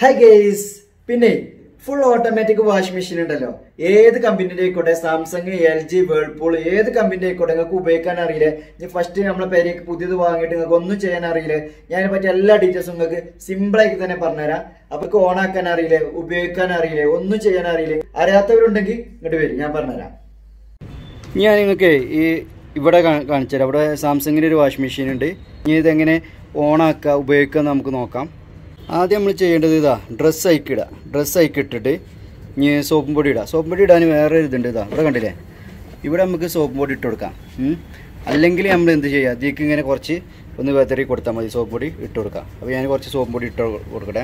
Hi guys പിന്നെ full automatic washing machine ഉണ്ടല്ലോ ഏത് കമ്പനിയുടെ ആയിക്കോട്ടെ സാംസങ് എൽ ജി വേൾപൂൾ ഏത് കമ്പനിയുടെ ആയിക്കോട്ടെ നിങ്ങൾക്ക് ഉപയോഗിക്കാൻ അറിയില്ലേ ഇനി ഫസ്റ്റ് നമ്മളെ പേരേക്ക് പുതിയത് വാങ്ങിയിട്ട് നിങ്ങൾക്ക് ഒന്നും ചെയ്യാൻ അറിയില്ലേ ഞാൻ പറ്റി എല്ലാ ഡീറ്റെയിൽസും നിങ്ങൾക്ക് സിമ്പിൾ ആയിട്ട് തന്നെ പറഞ്ഞുതരാം അപ്പൊ ഓൺ ആക്കാൻ അറിയില്ലേ ഉപയോഗിക്കാൻ അറിയില്ലേ ഒന്നും ചെയ്യാൻ അറിയില്ലേ അറിയാത്തവരുണ്ടെങ്കിൽ ഇങ്ങോട്ട് വരും ഞാൻ പറഞ്ഞുതരാം ഞാൻ നിങ്ങൾക്ക് ഈ ഇവിടെ കാ- കാണിച്ചു തരാം ഇവിടെ സാംസങ്ങിൻ്റെ ഒരു വാഷിംഗ് മെഷീൻ ഉണ്ട് ഇനി ഇതെങ്ങനെ ഓണാക്കുക ഉപയോഗിക്കുക നമുക്ക് നോക്കാം ആദ്യം നമ്മൾ ചെയ്യേണ്ടത് ഇതാ ഡ്രസ്സ് അയക്കിടുക ഡ്രസ്സ് അയക്കിട്ടിട്ട് ഇനി സോപ്പും പൊടി ഇടുക സോപ്പും പൊടി ഇടാൻ വേറെ ഒരു ഇതുണ്ട് ഇതാ ഇവിടെ കണ്ടില്ലേ ഇവിടെ നമുക്ക് സോപ്പും പൊടി ഇട്ട് കൊടുക്കാം ഉം. അല്ലെങ്കിൽ നമ്മൾ എന്ത് ചെയ്യുക അതിലേക്ക് ഇങ്ങനെ കുറച്ച് ഒന്ന് വെതറി കൊടുത്താൽ മതി സോപ്പ് പൊടി ഇട്ട് കൊടുക്കാം അപ്പോൾ ഞാൻ കുറച്ച് സോപ്പും പൊടി ഇട്ട് കൊടുക്കട്ടെ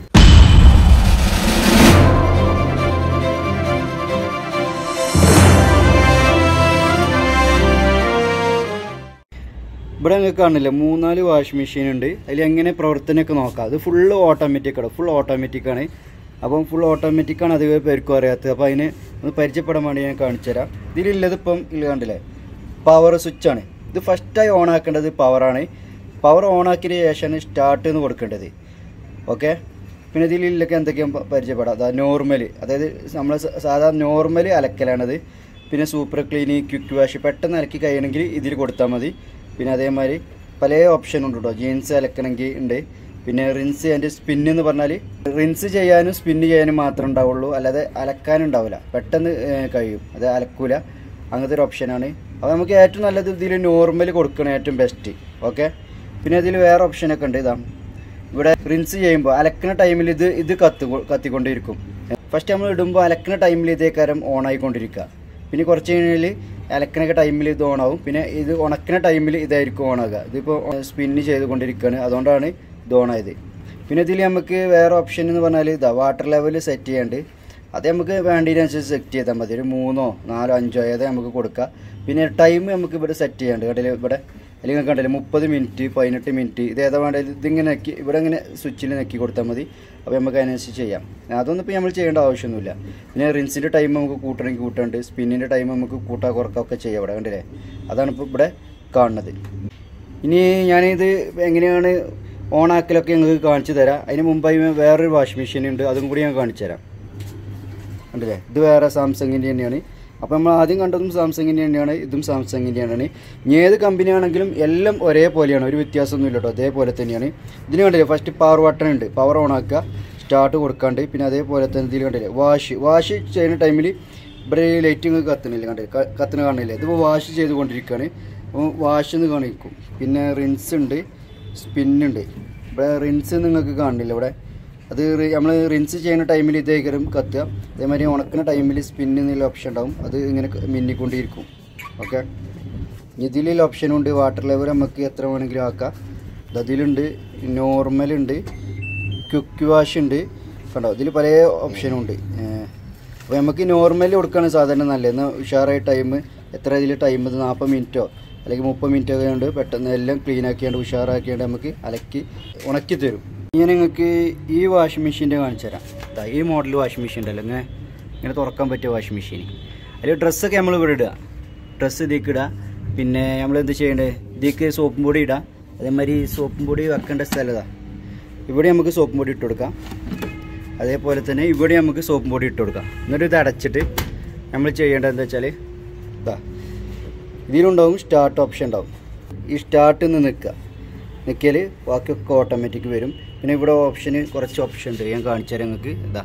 ഇവിടെ നിങ്ങൾക്ക് കാണില്ല മൂന്നാല് വാഷിംഗ് മെഷീൻ ഉണ്ട് അതിൽ എങ്ങനെ പ്രവർത്തനമൊക്കെ നോക്കാം അത് ഫുള്ള് ഓട്ടോമാറ്റിക് ആണ് ഫുൾ ഓട്ടോമാറ്റിക് ആണ് അപ്പം ഫുൾ ഓട്ടോമാറ്റിക് ആണ് അധികം പേർക്കും അറിയാത്തത് അപ്പോൾ അതിന് ഒന്ന് പരിചയപ്പെടാൻ വേണ്ടി ഞാൻ കാണിച്ചു തരാം ഇതിലുള്ളത് ഇപ്പം ഇല്ല കണ്ടില്ലേ പവർ സ്വിച്ച് ആണ് ഇത് ഫസ്റ്റായി ഓൺ ആക്കേണ്ടത് പവറാണ് പവർ ഓൺ ആക്കിയതിന് ശേഷമാണ് സ്റ്റാർട്ട് എന്ന് കൊടുക്കേണ്ടത് ഓക്കെ പിന്നെ ഇതിലൊക്കെ എന്തൊക്കെയാണ് പ- പരിചയപ്പെടാം അതാ നോർമൽ അതായത് നമ്മൾ സാധാരണ നോർമൽ അലക്കലാണത് പിന്നെ സൂപ്പർ ക്ലീനി ക്വിക്ക് വാഷ് പെട്ടെന്ന് അലക്കി കഴിയണമെങ്കിൽ ഇതിൽ കൊടുത്താൽ മതി പിന്നെ അതേമാതിരി പല ഓപ്ഷൻ ഉണ്ട് കേട്ടോ ജീൻസ് അലക്കണമെങ്കിൽ ഉണ്ട് പിന്നെ റിൻസ് അതിൻ്റെ സ്പിന്ന് എന്ന് പറഞ്ഞാൽ റിൻസ് ചെയ്യാനും സ്പിന്ന് ചെയ്യാനും മാത്രമേ ഉണ്ടാവുള്ളൂ അല്ലാതെ അലക്കാനുണ്ടാവില്ല പെട്ടെന്ന് ഏഹ്, കഴിയും അത് അലക്കൂല അങ്ങനത്തെ ഒരു ഓപ്ഷനാണ് അപ്പോൾ നമുക്ക് ഏറ്റവും നല്ലത് ഇതിൽ നോർമൽ കൊടുക്കണം ഏറ്റവും ബെസ്റ്റ് ഓക്കെ പിന്നെ ഇതിൽ വേറെ ഓപ്ഷനൊക്കെ ഉണ്ട് ഇതാ ഇവിടെ റിൻസ് ചെയ്യുമ്പോൾ അലക്കുന്ന ടൈമിൽ ഇത് ഇത് കത്ത് കത്തിക്കൊണ്ടിരിക്കും ഫസ്റ്റ് നമ്മൾ ഇടുമ്പോൾ അലക്കുന്ന ടൈമിൽ ഇതേ കാരം ഓൺ ആയിക്കൊണ്ടിരിക്കുക പിന്നെ കുറച്ച് കഴിഞ്ഞാൽ അലക്കണൊക്കെ ടൈമിൽ ഇത് ഓൺ ആവും പിന്നെ ഇത് ഉണക്കുന്ന ടൈമിൽ ഇതായിരിക്കും ഓൺ ആകുക ഇതിപ്പോൾ സ്പിന്ന് ചെയ്തുകൊണ്ടിരിക്കുകയാണ് അതുകൊണ്ടാണ് ഇത് ഓൺ ആയത് പിന്നെ ഇതിൽ നമുക്ക് വേറെ ഓപ്ഷൻ എന്ന് പറഞ്ഞാൽ ഇതാ വാട്ടർ ലെവൽ സെറ്റ് ചെയ്യാണ്ട് അത് നമുക്ക് വേണ്ടതിനനുസരിച്ച് സെറ്റ് ചെയ്താൽ മതി ഒരു മൂന്നോ നാലോ അഞ്ചോ ഏതോ നമുക്ക് കൊടുക്കാം പിന്നെ ടൈം നമുക്ക് ഇവിടെ സെറ്റ് ചെയ്യാണ്ട് കണ്ടില്ല ഇവിടെ അല്ലെങ്കിൽ കണ്ടില്ല മുപ്പത് മിനിറ്റ് പതിനെട്ട് മിനിറ്റ് ഇത് ഏതാ വേണ്ടത് ഇതിങ്ങനെ നെക്കി ഇവിടെ ഇങ്ങനെ സ്വിച്ചിൽ നെക്കി കൊടുത്താൽ മതി അപ്പോൾ നമുക്ക് അതിനനുസരിച്ച് ചെയ്യാം അതൊന്നും ഇപ്പോൾ നമ്മൾ ചെയ്യേണ്ട ആവശ്യമൊന്നുമില്ല പിന്നെ റിൻസിൻ്റെ ടൈം നമുക്ക് കൂട്ടണമെങ്കിൽ കൂട്ടാണ്ട് സ്പിന്നിൻ്റെ ടൈം നമുക്ക് കൂട്ടാ കുറക്കുകയൊക്കെ ചെയ്യാം ഇവിടെ കണ്ടില്ലേ അതാണ് ഇപ്പോൾ ഇവിടെ കാണുന്നത് ഇനി ഞാനിത് എങ്ങനെയാണ് ഓണാക്കലൊക്കെ ഞങ്ങൾക്ക് കാണിച്ചു തരാം അതിന് മുമ്പായി വേറൊരു വാഷിംഗ് മെഷീൻ ഉണ്ട് അതും കൂടി ഞാൻ കാണിച്ചു തരാം കണ്ടില്ലേ ഇത് വേറെ സാംസങ്ങിൻ്റെ തന്നെയാണ് അപ്പോൾ നമ്മൾ ആദ്യം കണ്ടതും സാംസങ്ങിൻ്റെ തന്നെയാണ് ഇതും സാംസങ്ങിൻ്റെ തന്നെയാണ് ഇനി ഏത് കമ്പനി ആണെങ്കിലും എല്ലാം ഒരേപോലെയാണ് ഒരു വ്യത്യാസമൊന്നുമില്ല കേട്ടോ അതേപോലെ തന്നെയാണ് ഇതിന് കണ്ടില്ലേ ഫസ്റ്റ് പവർ ബട്ടൺ ഉണ്ട് പവർ ഓൺ ആക്കുക സ്റ്റാർട്ട് കൊടുക്കാണ്ട് പിന്നെ അതേപോലെ തന്നെ ഇതിൽ കണ്ടില്ലേ വാഷ് വാഷ് ചെയ്യുന്ന ടൈമിൽ ഇവിടെ ലൈറ്റിങ് കത്തണില്ല കണ്ടില്ലേ ക- കത്തണ കാണില്ലേ ഇതിപ്പോൾ വാഷ് ചെയ്തുകൊണ്ടിരിക്കുകയാണ് അപ്പോൾ വാഷ് എന്ന് കാണിക്കും പിന്നെ റിൻസ് ഉണ്ട് സ്പിന്നുണ്ട് ഇവിടെ റിൻസ് നിങ്ങൾക്ക് കാണില്ല ഇവിടെ അത് നമ്മൾ റിൻസ് ചെയ്യുന്ന ടൈമിൽ ഇതേക്കരം കത്തുക അതേമാതിരി ഉണക്കുന്ന ടൈമിൽ സ്പിന്ന് എന്നുള്ള ഓപ്ഷൻ ഉണ്ടാവും അത് ഇങ്ങനെ ക- മിന്നിക്കൊണ്ടിരിക്കും ഓക്കെ ഇതിലുള്ള ഓപ്ഷനുണ്ട് വാട്ടർ ലെവൽ നമുക്ക് എത്ര വേണമെങ്കിലും ആക്കാം ഇത് അതിലുണ്ട് നോർമലുണ്ട് ക്വിക്ക് വാഷ് ഉണ്ട് കണ്ടോ ഇതിൽ പല ഓപ്ഷനും ഉണ്ട് അപ്പോൾ നമുക്ക് നോർമൽ കൊടുക്കുകയാണ് സാധാരണ നല്ലത് എന്നാൽ ഉഷാറായ ടൈം എത്ര ഇതിൽ ടൈം ഇത് നാൽപ്പത് മിനിറ്റോ അല്ലെങ്കിൽ മുപ്പത് മിനിറ്റ് ഒക്കെ കൊണ്ട് പെട്ടെന്ന് എല്ലാം ക്ലീൻ ആക്കിയാണ്ട് ഉഷാറാക്കിയാണ്ട് നമുക്ക് അലക്കി ഉണക്കി തരും ഞാൻ നിങ്ങൾക്ക് ഈ വാഷിംഗ് മെഷീൻ്റെ കാണിച്ചു തരാം ദാ ഈ മോഡൽ വാഷിംഗ് മെഷീൻ ഉണ്ടല്ലോ ഇങ്ങനെ ഇങ്ങനെ തുറക്കാൻ പറ്റിയ വാഷിംഗ് മെഷീൻ അതിൽ ഡ്രസ്സൊക്കെ നമ്മൾ ഇവിടെ ഇടുക ഡ്രസ്സ് ഇതിലേക്ക് ഇടുക പിന്നെ നമ്മൾ എന്ത് ചെയ്യേണ്ടത് ഇതിലേക്ക് സോപ്പും പൊടി ഇടുക അതേമാതിരി സോപ്പും പൊടി വെക്കേണ്ട സ്ഥലതാ ഇവിടെ നമുക്ക് സോപ്പും പൊടി ഇട്ട് കൊടുക്കാം അതേപോലെ തന്നെ ഇവിടെ നമുക്ക് സോപ്പും പൊടി ഇട്ട് കൊടുക്കാം എന്നിട്ട് ഇത് അടച്ചിട്ട് നമ്മൾ ചെയ്യേണ്ടത് എന്താ വെച്ചാൽ ഇതാ ഇതിലുണ്ടാവും സ്റ്റാർട്ട് ഓപ്ഷൻ ഉണ്ടാവും ഈ സ്റ്റാർട്ട് നിന്ന് നിൽക്കുക നിൽക്കിയാൽ ബാക്കിയൊക്കെ ഓട്ടോമാറ്റിക് വരും പിന്നെ ഇവിടെ ഓപ്ഷന് കുറച്ച് ഓപ്ഷൻ ഉണ്ട് ഞാൻ കാണിച്ചു തരാം നിങ്ങൾക്ക് ഇതാ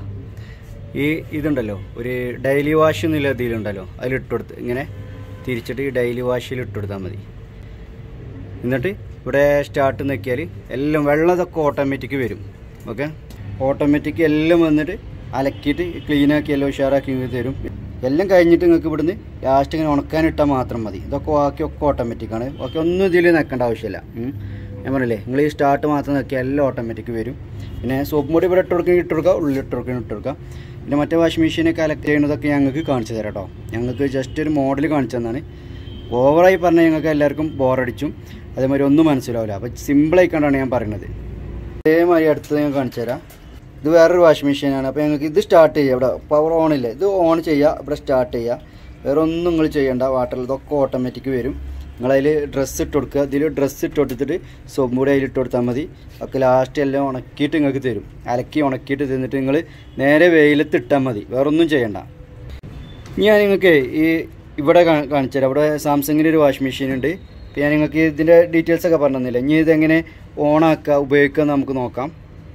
ഈ ഇതുണ്ടല്ലോ ഒരു ഡെയിലി വാഷ് എന്നുള്ള ഇതിലുണ്ടല്ലോ അതിലിട്ട് കൊടുത്ത് ഇങ്ങനെ തിരിച്ചിട്ട് ഈ ഡെയിലി വാഷിൽ ഇട്ട് കൊടുത്താൽ മതി എന്നിട്ട് ഇവിടെ സ്റ്റാർട്ട് നോക്കിയാൽ എല്ലാം വെള്ളം ഇതൊക്കെ ഓട്ടോമാറ്റിക് വരും ഓക്കെ ഓട്ടോമാറ്റിക് എല്ലാം വന്നിട്ട് അലക്കിയിട്ട് ക്ലീൻ ആക്കി എല്ലാം ഉഷാറാക്കി ഇങ്ങ് തരും എല്ലാം കഴിഞ്ഞിട്ട് നിങ്ങൾക്ക് ഇവിടുന്ന് ലാസ്റ്റ് ഇങ്ങനെ ഉണക്കാനിട്ടാൽ മാത്രം മതി ഇതൊക്കെ ബാക്കി ഒക്കെ ഓട്ടോമാറ്റിക് ആണ് ബാക്കി ഒന്നും ഇതിൽ നിൽക്കേണ്ട ആവശ്യമില്ല ഉം. ഞാൻ പറഞ്ഞില്ലേ നിങ്ങൾ ഈ സ്റ്റാർട്ട് മാത്രം നോക്കിയാൽ എല്ലാം ഓട്ടോമാറ്റിക് വരും പിന്നെ സോപ്പ് പൊടി ഇവിടെ ഇട്ട് കൊടുക്കണമെങ്കിൽ ഇട്ട് കൊടുക്കുക ഉള്ളിൽ ഇട്ട് കൊടുക്കണം ഇട്ട് കൊടുക്കുക പിന്നെ മറ്റേ വാഷിംഗ് മെഷീനൊക്കെ അലക്ട് ചെയ്യുന്നതൊക്കെ ഞങ്ങൾക്ക് കാണിച്ചു തരാം കേട്ടോ ഞങ്ങൾക്ക് ജസ്റ്റ് ഒരു മോഡൽ കാണിച്ചു തന്നാണ് ഓവറായി പറഞ്ഞാൽ ഞങ്ങൾക്ക് എല്ലാവർക്കും ബോറടിച്ചും അതേമാതിരി ഒന്നും മനസ്സിലാവില്ല അപ്പോൾ സിമ്പിളായി കണ്ടാണ് ഞാൻ പറയുന്നത് അതേമാതിരി അടുത്തത് ഞാൻ കാണിച്ചു തരാം ഇത് വേറൊരു വാഷിംഗ് മെഷീനാണ് അപ്പോൾ ഞങ്ങൾക്ക് ഇത് സ്റ്റാർട്ട് ചെയ്യുക ഇവിടെ പവർ ഓൺ ഇല്ല ഇത് ഓൺ ചെയ്യുക ഇവിടെ സ്റ്റാർട്ട് ചെയ്യുക വേറെ ഒന്നും നിങ്ങൾ ചെയ്യേണ്ട വാട്ടറിൽ ഇതൊക്കെ ഓട്ടോമാറ്റിക് വരും നിങ്ങളതിൽ ഡ്രസ്സ് ഇട്ട് കൊടുക്കുക ഇതിൽ ഡ്രസ്സ് ഇട്ട് കൊടുത്തിട്ട് സോപ്പും പൊടി അതിൽ ഇട്ട് കൊടുത്താൽ മതി ഒക്കെ ലാസ്റ്റ് എല്ലാം ഉണക്കിയിട്ട് നിങ്ങൾക്ക് തരും അലക്കി ഉണക്കിയിട്ട് തന്നിട്ട് നിങ്ങൾ നേരെ വെയിലത്ത് ഇട്ടാൽ മതി വേറൊന്നും ചെയ്യണ്ട ഇനി ഞാൻ നിങ്ങൾക്ക് ഈ ഇവിടെ കാ- കാണിച്ചു തരാം ഇവിടെ സാംസങ്ങിൻ്റെ ഒരു വാഷിംഗ് മെഷീൻ ഉണ്ട് ഇപ്പം ഞാൻ നിങ്ങൾക്ക് ഇതിൻ്റെ ഡീറ്റെയിൽസ് ഒക്കെ പറഞ്ഞു തന്നില്ല ഇനി ഇതെങ്ങനെ ഓണാക്കുക ഉപയോഗിക്കുക എന്ന് നമുക്ക് നോക്കാം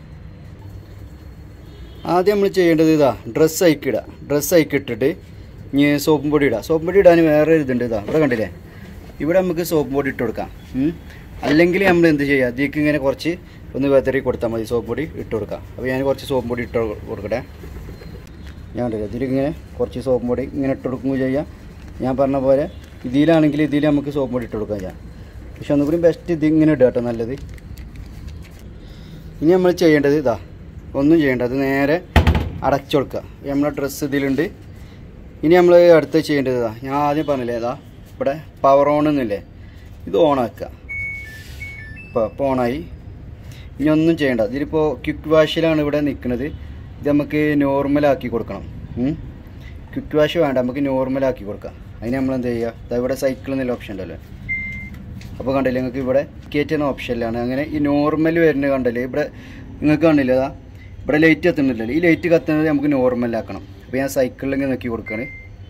ആദ്യം നമ്മൾ ചെയ്യേണ്ടത് ഇതാ ഡ്രസ്സ് അയക്കിടുക ഡ്രസ്സ് അയക്കിട്ടിട്ട് ഇനി സോപ്പും പൊടി ഇടുക സോപ്പും പൊടി ഇടാൻ വേറെ ഒരു ഇതുണ്ട് ഇതാ ഇവിടെ കണ്ടില്ലേ ഇവിടെ നമുക്ക് സോപ്പും പൊടി ഇട്ട് കൊടുക്കാം ഉം. അല്ലെങ്കിൽ നമ്മൾ എന്ത് ചെയ്യുക അതിലേക്ക് ഇങ്ങനെ കുറച്ച് ഒന്ന് വെതറി കൊടുത്താൽ മതി സോപ്പ് പൊടി ഇട്ട് കൊടുക്കാം അപ്പോൾ ഞാൻ കുറച്ച് സോപ്പും പൊടി ഇട്ട് കൊടുക്കട്ടെ ഞാൻ കണ്ടില്ല ഇതിലിങ്ങനെ കുറച്ച് സോപ്പും പൊടി ഇങ്ങനെ ഇട്ട് കൊടുക്കുകയും ചെയ്യാം ഞാൻ പറഞ്ഞ പോലെ ഇതിലാണെങ്കിൽ ഇതിൽ നമുക്ക് സോപ്പ് പൊടി ഇട്ട് കൊടുക്കാം ചെയ്യാം പക്ഷെ ഒന്നുകൂടി ബെസ്റ്റ് ഇത് ഇങ്ങനെ ഇടുക കേട്ടോ നല്ലത് ഇനി നമ്മൾ ചെയ്യേണ്ടത് ഇതാ ഒന്നും ചെയ്യേണ്ടത് നേരെ അടച്ചു കൊടുക്കുക നമ്മളെ ഡ്രസ്സ് ഇതിലുണ്ട് ഇനി നമ്മൾ അടുത്ത് ചെയ്യേണ്ടത് ഇതാ ഞാൻ ആദ്യം പറഞ്ഞില്ലേ ഇതാ ഇവിടെ പവർ ഓൺ എന്നില്ലേ ഇത് ഓണാക്കുക ഇപ്പോൾ ഇപ്പോൾ ഓണായി ഇനി ഒന്നും ചെയ്യേണ്ട ഇതിലിപ്പോൾ ക്വിക്ക് വാഷിലാണ് ഇവിടെ നിൽക്കുന്നത് ഇത് നമുക്ക് നോർമലാക്കി കൊടുക്കണം ക്വിക്ക് വാഷ് വേണ്ട നമുക്ക് നോർമലാക്കി കൊടുക്കാം അതിന് നമ്മൾ എന്ത് ചെയ്യുക ഇതാ ഇവിടെ സൈക്കിൾ എന്നുള്ള ഓപ്ഷൻ ഉണ്ടല്ലോ അപ്പോൾ കണ്ടില്ലേ നിങ്ങൾക്ക് ഇവിടെ കയറ്റുന്ന ഓപ്ഷനിലാണ് അങ്ങനെ ഈ നോർമൽ വരുന്നത് കണ്ടില്ലേ ഇവിടെ നിങ്ങൾക്ക് കണ്ടില്ലേ അതാ ഇവിടെ ലൈറ്റ് കത്തുന്നില്ലല്ലോ ഈ ലൈറ്റ് കത്തുന്നത് നമുക്ക് നോർമലാക്കണം അപ്പോൾ ഞാൻ സൈക്കിളിൽ ഇങ്ങനെ നോക്കി കൊടുക്കുകയാണ്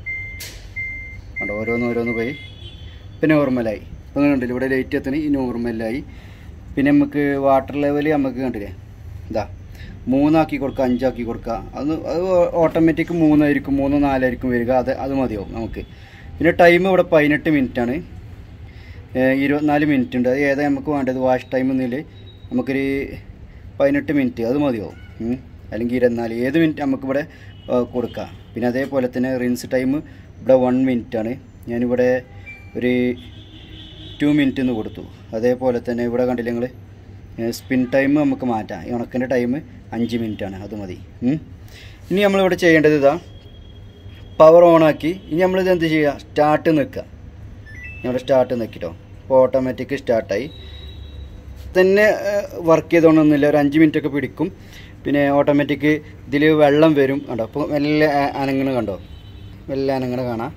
കണ്ടോ ഓരോന്ന് ഓരോന്ന് പോയി ഇപ്പം നോർമലായി ഇപ്പം കണ്ടില്ലേ ഇവിടെ ലൈറ്റ് കത്തുന്നത് ഈ നോർമലായി പിന്നെ നമുക്ക് വാട്ടർ ലെവൽ നമുക്ക് കണ്ടില്ലേ ഇതാ മൂന്നാക്കി കൊടുക്കുക അഞ്ചാക്കി കൊടുക്കുക അത് അത് ഓട്ടോമാറ്റിക് മൂന്നായിരിക്കും മൂന്ന് നാലായിരിക്കും വരിക അത് അത് മതിയാവും നമുക്ക് പിന്നെ ടൈം ഇവിടെ പതിനെട്ട് മിനിറ്റാണ് ഇരുപത്തിനാല് മിനിറ്റ് ഉണ്ട് അത് ഏതാ നമുക്ക് വേണ്ടത് വാഷ് ടൈം എന്നില്ല നമുക്കൊരു പതിനെട്ട് മിനിറ്റ് അത് മതിയാവും ഉം. അല്ലെങ്കിൽ ഇരുപത്തിനാല് ഏത് മിനിറ്റ് നമുക്കിവിടെ ആ, കൊടുക്കാം പിന്നെ അതേപോലെ തന്നെ റിൻസ് ടൈം ഇവിടെ വൺ മിനിറ്റാണ് ഞാനിവിടെ ഒരു ടു മിനിറ്റ് എന്ന് കൊടുത്തു അതേപോലെ തന്നെ ഇവിടെ കണ്ടില്ല നിങ്ങൾ സ്പിൻ ടൈം നമുക്ക് മാറ്റാം ഈ ഉണക്കിൻ്റെ ടൈം അഞ്ച് മിനിറ്റാണ് അത് മതി ഉം. ഇനി നമ്മളിവിടെ ചെയ്യേണ്ടത് ഇതാ പവർ ഓണാക്കി ഇനി നമ്മളിത് എന്ത് ചെയ്യുക സ്റ്റാർട്ട് നിൽക്കുക ഇവിടെ സ്റ്റാർട്ട് നിൽക്കിട്ടോ ഇപ്പോൾ ഓട്ടോമാറ്റിക് സ്റ്റാർട്ടായി തന്നെ വർക്ക് ചെയ്തോണമെന്നില്ല ഒരു അഞ്ച് മിനിറ്റ് ഒക്കെ പിടിക്കും പിന്നെ ഓട്ടോമാറ്റിക് ഇതിൽ വെള്ളം വരും കണ്ടോ അപ്പോൾ മെല്ലെ ആ- അനങ്ങണ കണ്ടോ മെല്ലെ അനങ്ങണ കാണാം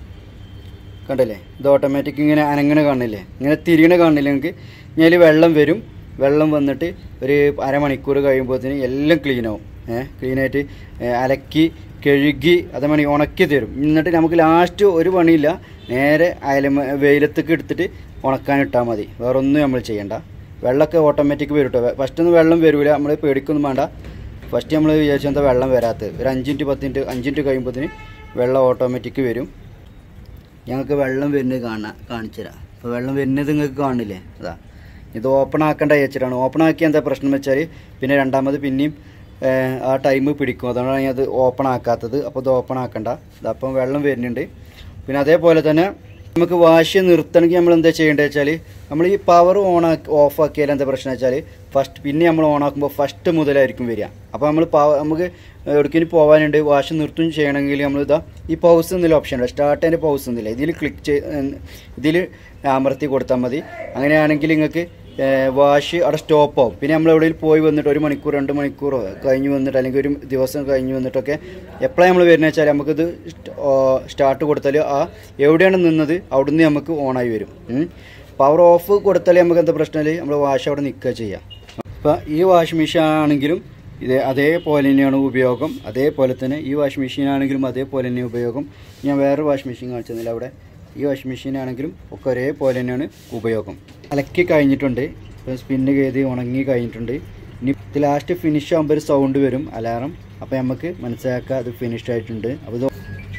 കണ്ടില്ലേ ഇത് ഓട്ടോമാറ്റിക് ഇങ്ങനെ അനങ്ങണ കാണില്ലേ ഇങ്ങനെ തിരിയണ കാണില്ലേ നിങ്ങൾക്ക് ഞാൻ ഇതിൽ വെള്ളം വരും വെള്ളം വന്നിട്ട് ഒരു അരമണിക്കൂർ കഴിയുമ്പോഴത്തേന് എല്ലാം ക്ലീൻ ആവും ഏഹ് ക്ലീനായിട്ട് അലക്കി കഴുകി അതേമാതിരി ഉണക്കി തരും എന്നിട്ട് നമുക്ക് ലാസ്റ്റ് ഒരു പണിയില്ല നേരെ അയലമ വെയിലത്തേക്ക് എടുത്തിട്ട് ഉണക്കാൻ ഇട്ടാൽ മതി വേറെ ഒന്നും നമ്മൾ ചെയ്യണ്ട വെള്ളമൊക്കെ ഓട്ടോമാറ്റിക് വരും കേട്ടോ ഫസ്റ്റ് ഒന്നും വെള്ളം വരില്ല നമ്മൾ പേടിക്കൊന്നും വേണ്ട ഫസ്റ്റ് നമ്മൾ വിചാരിച്ചു എന്താ വെള്ളം വരാത്തത് ഒരു അഞ്ച് മിനിറ്റ് പത്ത് മിനിറ്റ് അഞ്ച് മിനിറ്റ് കഴിയുമ്പോഴത്തേന് വെള്ളം ഓട്ടോമാറ്റിക് വരും ഞങ്ങൾക്ക് വെള്ളം വരുന്നത് കാണാൻ കാണിച്ചു തരാം അപ്പോൾ വെള്ളം വരുന്നത് നിങ്ങൾക്ക് കാണില്ലേ അതാ ഇത് ഓപ്പൺ ആക്കേണ്ട വെച്ചിട്ടാണ് ഓപ്പൺ ആക്കിയ എന്താ പ്രശ്നം വെച്ചാൽ പിന്നെ രണ്ടാമത് പിന്നെയും ഏഹ്, ആ ടൈം പിടിക്കും അതുകൊണ്ടാണ് ഞാൻ അത് ഓപ്പൺ ആക്കാത്തത് അപ്പോൾ ഇത് ഓപ്പൺ ആക്കണ്ട ഇതപ്പം വെള്ളം വരുന്നുണ്ട് പിന്നെ അതേപോലെ തന്നെ നമുക്ക് വാശി നിർത്തണമെങ്കിൽ നമ്മൾ എന്താ ചെയ്യേണ്ടത് വെച്ചാൽ നമ്മൾ ഈ പവർ ഓൺ ആക്കി ഓഫ് ആക്കിയാൽ എന്താ പ്രശ്നം വെച്ചാൽ ഫസ്റ്റ് പിന്നെ നമ്മൾ ഓൺ ആക്കുമ്പോൾ ഫസ്റ്റ് മുതലായിരിക്കും വരിക അപ്പോൾ നമ്മൾ പവർ നമുക്ക് എവിടേക്കിന് പോകാനുണ്ട് വാഷ് നിർത്തും ചെയ്യണമെങ്കിൽ നമ്മൾ ഇതാ ഈ പൗസ് എന്നുള്ള ഓപ്ഷൻ ഉണ്ട് സ്റ്റാർട്ട് ആൻഡ് പൗസ് എന്നില്ല ഇതിൽ ക്ലിക്ക് ചെയ്ത് ഇതിൽ അമർത്തി കൊടുത്താൽ മതി അങ്ങനെയാണെങ്കിൽ നിങ്ങൾക്ക് വാഷ് അവിടെ സ്റ്റോപ്പ് ആവും പിന്നെ നമ്മൾ എവിടെയും പോയി വന്നിട്ട് ഒരു മണിക്കൂർ രണ്ട് മണിക്കൂറോ കഴിഞ്ഞ് വന്നിട്ട് അല്ലെങ്കിൽ ഒരു ദിവസം കഴിഞ്ഞ് വന്നിട്ടൊക്കെ എപ്പോഴാണ് നമ്മൾ വരുന്നത് വെച്ചാൽ നമുക്കിത് സ്റ്റാർട്ട് കൊടുത്താൽ ആ എവിടെയാണ് നിന്നത് അവിടുന്ന് നമുക്ക് ഓണായി വരും പവർ ഓഫ് കൊടുത്താൽ നമുക്ക് എന്താ പ്രശ്നമില്ല നമ്മൾ വാഷ് അവിടെ നിൽക്കുക ചെയ്യാം അപ്പോൾ ഈ വാഷ് മെഷീൻ ആണെങ്കിലും ഇത് അതേപോലെ തന്നെയാണ് ഉപയോഗം അതേപോലെ തന്നെ ഈ വാഷ് മെഷീൻ ആണെങ്കിലും അതേപോലെ തന്നെ ഉപയോഗം ഞാൻ വേറെ വാഷ് മെഷീൻ കാണിച്ചതില്ല അവിടെ ഈ വാഷ് മെഷീൻ ആണെങ്കിലും ഒക്കെ ഒരേപോലെ തന്നെയാണ് ഉപയോഗം അലക്കി കഴിഞ്ഞിട്ടുണ്ട് ഇപ്പം സ്പിന്ന് ചെയ്ത് ഉണങ്ങി കഴിഞ്ഞിട്ടുണ്ട് ഇനി ഇത് ലാസ്റ്റ് ഫിനിഷ് ആകുമ്പോൾ ഒരു സൗണ്ട് വരും അലാറം അപ്പോൾ നമുക്ക് മനസ്സിലാക്കുക അത് ഫിനിഷ് ആയിട്ടുണ്ട് അപ്പോൾ ഇത്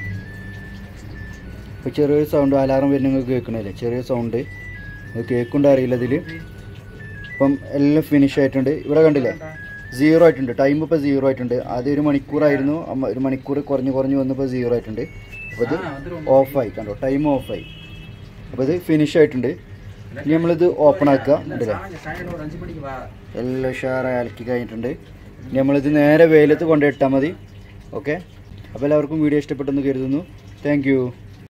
ഇപ്പോൾ ചെറിയൊരു സൗണ്ട് അലാറം വരുന്ന നിങ്ങൾക്ക് കേൾക്കണില്ലേ ചെറിയ സൗണ്ട് അത് കേൾക്കുണ്ടോ അറിയില്ല ഇതിൽ ഇപ്പം എല്ലാം ഫിനിഷ് ആയിട്ടുണ്ട് ഇവിടെ കണ്ടില്ലേ സീറോ ആയിട്ടുണ്ട് ടൈം ഇപ്പോൾ സീറോ ആയിട്ടുണ്ട് ആദ്യം ഒരു മണിക്കൂറായിരുന്നു അമ്മ ഒരു മണിക്കൂർ കുറഞ്ഞ് കുറഞ്ഞ് വന്നപ്പോൾ സീറോ ആയിട്ടുണ്ട് അപ്പോൾ ഇത് ഓഫായി കണ്ടോ ടൈം ഓഫായി അപ്പോൾ ഇത് ഫിനിഷ് ആയിട്ടുണ്ട് ഇനി നമ്മളിത് ഓപ്പൺ ആക്കുക കണ്ടില്ലേ എല്ലാം ഉഷാറായി അലക്കി കഴിഞ്ഞിട്ടുണ്ട് ഇനി നമ്മളിത് നേരെ വെയിലത്ത് കൊണ്ടുപോയി ഇട്ടാൽ മതി ഓക്കെ അപ്പോൾ എല്ലാവർക്കും വീഡിയോ ഇഷ്ടപ്പെട്ടെന്ന് കരുതുന്നു താങ്ക്